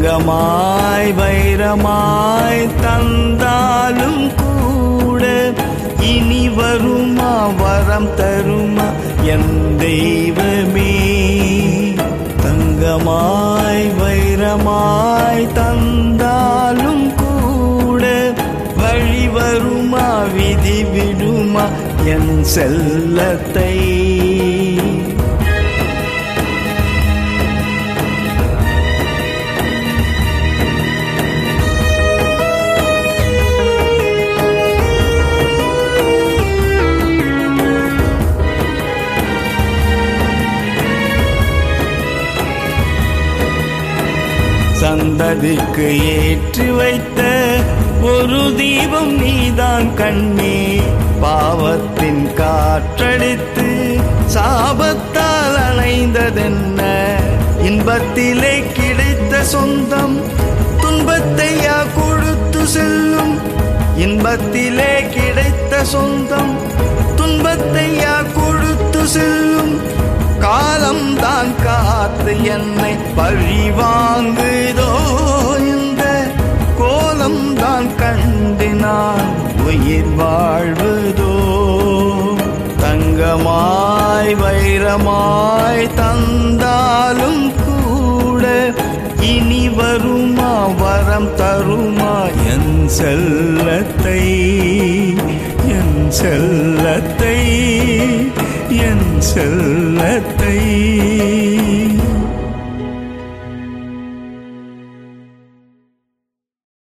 தங்கமாய் வைரமாய் தந்தாலும் கூட இனி வருமா வரம் தருமா என் தெய்வமே தங்கமாய் வைரமாய் தந்தாலும் கூட வழி வருமா விதி விடுமா என் செல்லத்தை சந்ததிக்கு ஏற்றி வைத்த ஒரு தீபம் நீதான் கண்ணே பாவத்தின் காற்றடித்து சாபத்தால் அணைந்ததென்ன இன்பத்திலே கிடைத்த சொந்தம் துன்பத்தையா கொடுத்து செல்லும் இன்பத்திலே கிடைத்த சொந்தம் துன்பத்தையா கொடுத்து செல்லும் காலம் தான் காத்து என்னை பழி வாங்குதோ இந்த கோலம் தான் கண்டு நான் உயிர் வாழ்வதோ தங்கமாய் வைரமாய் தந்தாலும் கூட இனி வருமா வரம் தருமா என் செல்லத்தை என் செல்லத்தை என் செல்லத்தை